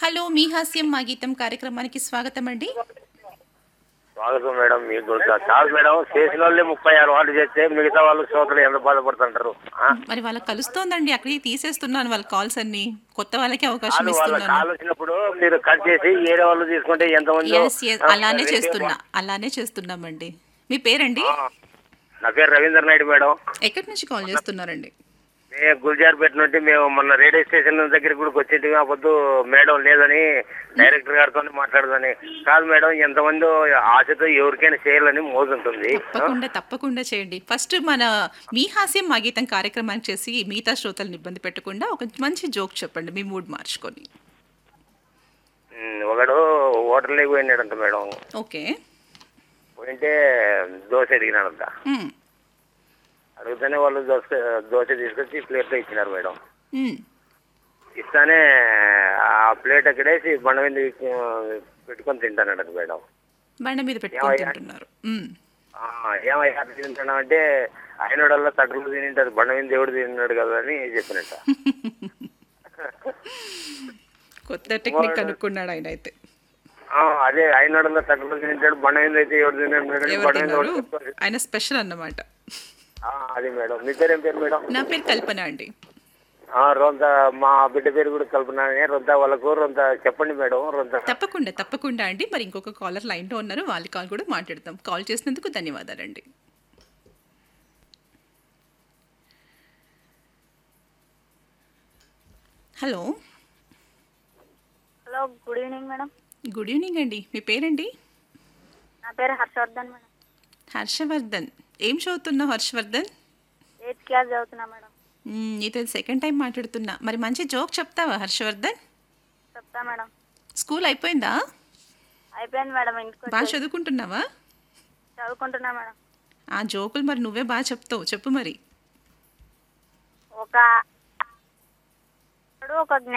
Hello మీ హాస్యం మా గీతం కార్యక్రమానికి స్వాగతం అండి స్వాగతం మేడం మీకు కూడా కాదు మేడం చేసిన వాళ్ళే ముప్పై ఆరు వాళ్ళు చేస్తే మిగతా వాళ్ళు శ్రోతలు ఎంత బాధపడుతుంటారు ఆ? మరి వాళ్ళకి కలుస్తోందండి అక్కడికి తీసేస్తున్నాను వాళ్ళ కాల్స్ అన్ని కొత్త వాళ్ళకి అవకాశం వాళ్ళు వాళ్ళ ఇస్తున్నాను కాల్ వచ్చినప్పుడు మీరు కట్ చేసి వేరే వాళ్ళు తీసుకుంటే ఎంతమంది ఎస్ ఎస్ అలానే చేస్తున్నా అలానే చేస్తున్నామండి మీ పేరండి నా పేరు రవీంద్ర నాయుడు మేడం ఎక్కడి నుంచి కాల్ చేస్తున్నారండి మేము గుల్జార్పేట నుండి మేము మొన్న రేడియో స్టేషన్ దగ్గర కూడా వచ్చింది పొద్దు మేడం లేదని డైరెక్టర్ గారితో మాట్లాడదని కాదు మేడం ఎంతమంది ఆశతో ఎవరికైనా చేయాలని మోజుంటుంది తప్పకుండా తప్పకుండా చేయండి ఫస్ట్ మన మీ హాస్యం మా గీతం కార్యక్రమానికి చేసి మిగతా శ్రోతలను ఇబ్బంది పెట్టకుండా ఒక మంచి జోక్ చెప్పండి మీ మూడ్ మార్చుకొని ఉమ్, ఒకడు హోటల్లోకి పోయినాడంట మేడం ఓకే పోయింటే దోశ అడిగినాడంట మ్, అడిగితేనే వాళ్ళు దోశ దోశ తీసుకొచ్చి ప్లేట్లో ఇచ్చినారు మేడం మ్. ఇస్తానే ఆ ప్లేట్ అక్కడేసి బండ మీద పెట్టుకొని తింటానట మేడం బండ మీద పెట్టుకొని తింటున్నారు మ్. ఆ, ఏమయ్యా అట్లా తింటున్నావు అంటే ఆయనోడల్లా తట్టులు తింటారు బండ మీద దేవుడు తిన్నాడు కదా అని చెప్పినట్ట కొత్త టెక్నిక్ కనుక్కున్నాడు ఆయన అయితే ఆ, అదే ఆయనోడల్లా తట్టులు తింటాడు బండ మీద అయితే ఎవడు తిన్నాడు మేడం ఎవరు బండ మీద తిన్నారు ఎవడు చెప్తారు. ఆయన స్పెషల్ అన్నమాట ఆ, అది మేడం మీ పేరు ఏం పేరు మేడం నా పేరు కల్పన అండి ఆ, రొంత మా బిడ్డ పేరు కూడా కలుపున్నానే రొంత వాళ్ళకు రొంత చెప్పండి మేడం రొంత తప్పకుండా తప్పకుండా అండి మరి ఇంకొక కాలర్ లైన్లో ఉన్నారు వాళ్ళ కాల్ కూడా మాట్లాడతాం కాల్ చేసినందుకు ధన్యవాదాలండి hello hello good evening madam good evening అండి మీ పేరండి నా పేరు హర్షవర్ధన్ మేడం హర్షవర్ధన్ ఏం చదువుతున్నావు హర్షవర్ధన్ ఎయిత్ క్లాస్ చదువుతున్నా మేడం మ్మ్, నీతో సెకండ్ టైం మాట్లాడుతున్నా మరి మంచి జోక్ చెప్తావా హర్షవర్ధన్ చెప్తా మేడం స్కూల్ అయిపోయిందా అయిపోయింది మేడం ఇంటికి బాగా వచ్చి చదువుకుంటున్నావా చదువుకుంటున్నా మేడం ఆ జోకులు మరి నువ్వే బాగా చెప్తావు చెప్పు మరి ఒక ఒక